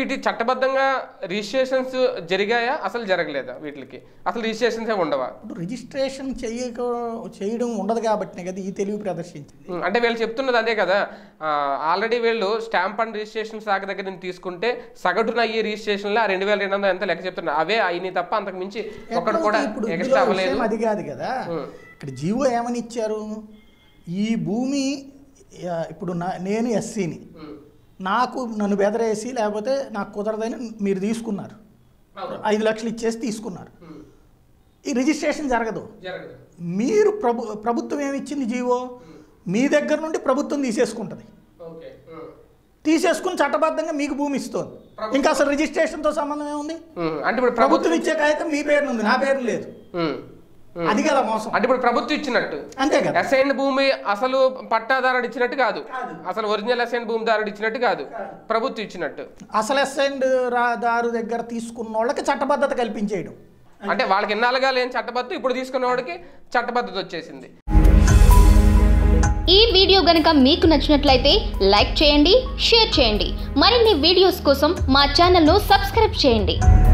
వీటి చట్టబద్ధంగా రిజిస్ట్రేషన్స్ జరిగాయా అసలు జరగలేదా వీటికి అసలు రిజిస్ట్రేషన్స్ ఏ ఉండవా ఇప్పుడు రిజిస్ట్రేషన్ చేయక చేయడం ఉండదు కాబట్టి కదా ఈ తెలివి ప్రదర్శించింది ఉమ్, అంటే వీళ్ళు చెప్తున్నది అదే కదా ఆల్రెడీ వీళ్ళు స్టాంప్ అండ్ రిజిస్ట్రేషన్ శాఖ దగ్గర నుంచి తీసుకుంటే సగటున అయ్యే రిజిస్ట్రేషన్లో ఆ రెండు వేల రెండు వందలు ఎంత లెక్క చెప్తున్నారు అవే అయినాయి తప్ప అంతకు మించి ఒక్కడు కూడా ఇప్పుడు ఇందులో ఎక్స్ట్రా అవ్వలేదు విషయం అది కాదు కదా ఉం. ఇక్కడ జీవో ఏమని ఇచ్చారు ఈ భూమి ఆ, ఇప్పుడు నా నేను ఎస్సీని ఉమ్, నాకు నన్ను బెదరేసి లేకపోతే నాకు కుదరదని మీరు తీసుకున్నారు అవును. ఐదు లక్షలు ఇచ్చేసి తీసుకున్నారు ఉమ్, ఈ రిజిస్ట్రేషన్ జరగదు జరగదు మీరు ప్రభు ప్రభుత్వం ఏమి ఇచ్చింది జీవో మీ దగ్గర నుండి ప్రభుత్వం తీసేసుకుంటుంది ఓకే ఉమ్. తీసేసుకుని చట్టబద్ధంగా మీకు భూమి ఇస్తుంది ఇంకా అసలు రిజిస్ట్రేషన్తో సంబంధం ఏముంది ఉమ్, అంటే ఇప్పుడు ప్రభుత్వం ప్రభుత్వం ఇచ్చే కాగితం మీ పేరు ఉంది నా పేరు లేదు ఉమ్, ఉమ్. అది కదా మోసం అంటే ఇప్పుడు ప్రభుత్వం ఇచ్చినట్టు అంతే కదా అసైన్ భూమి అసలు పట్టాదారుడు ఇచ్చినట్టు కాదు అసలు ఒరిజినల్ అసైన్ భూమిదారుడు ఇచ్చినట్టు కాదు ప్రభుత్వం ఇచ్చినట్టు అసలు అసెండ్ దారు దగ్గర తీసుకున్న వాళ్ళకి చట్టబద్ధత కల్పించేయడం అంటే వాళ్ళకి ఎన్నాళ్ళుగా లేని చట్టబద్ధత ఇప్పుడు తీసుకున్న వాడికి చట్టబద్ధత వచ్చేసింది ఈ వీడియో గనుక మీకు నచ్చినట్లయితే లైక్ చేయండి షేర్ చేయండి మరిన్ని వీడియోస్ కోసం మా ఛానల్ను సబ్స్క్రైబ్ చేయండి